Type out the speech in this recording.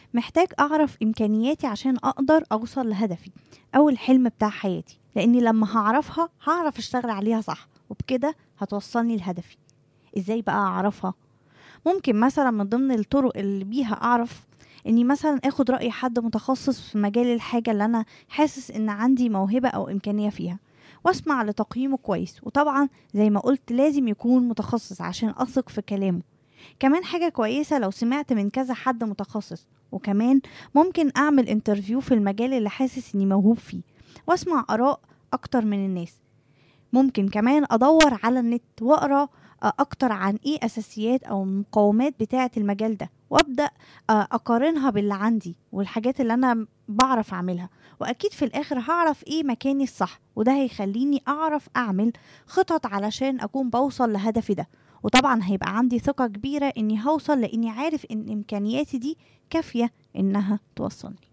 محتاج أعرف إمكانياتي عشان أقدر أوصل لهدفي أو الحلم بتاع حياتي لأني لما هعرفها هعرف أشتغل عليها صح وبكده هتوصلني لهدفي إزاي بقى أعرفها؟ ممكن مثلا من ضمن الطرق اللي بيها أعرف إني مثلا آخد رأي حد متخصص في مجال الحاجة اللي أنا حاسس إن عندي موهبة أو إمكانية فيها واسمع لتقييمه كويس وطبعا زي ما قلت لازم يكون متخصص عشان أثق في كلامه كمان حاجة كويسة لو سمعت من كذا حد متخصص وكمان ممكن أعمل انترفيو في المجال اللي حاسس إني موهوب فيه واسمع آراء أكتر من الناس ممكن كمان أدور على النت وأقرأ أكتر عن إيه أساسيات أو المقومات بتاعة المجال ده وأبدأ أقارنها باللي عندي والحاجات اللي أنا بعرف أعملها وأكيد في الآخر هعرف إيه مكاني الصح وده هيخليني أعرف أعمل خطط علشان أكون بوصل لهدفي ده وطبعا هيبقى عندي ثقة كبيرة إني هوصل لإني عارف إن إمكانياتي دي كافية إنها توصلني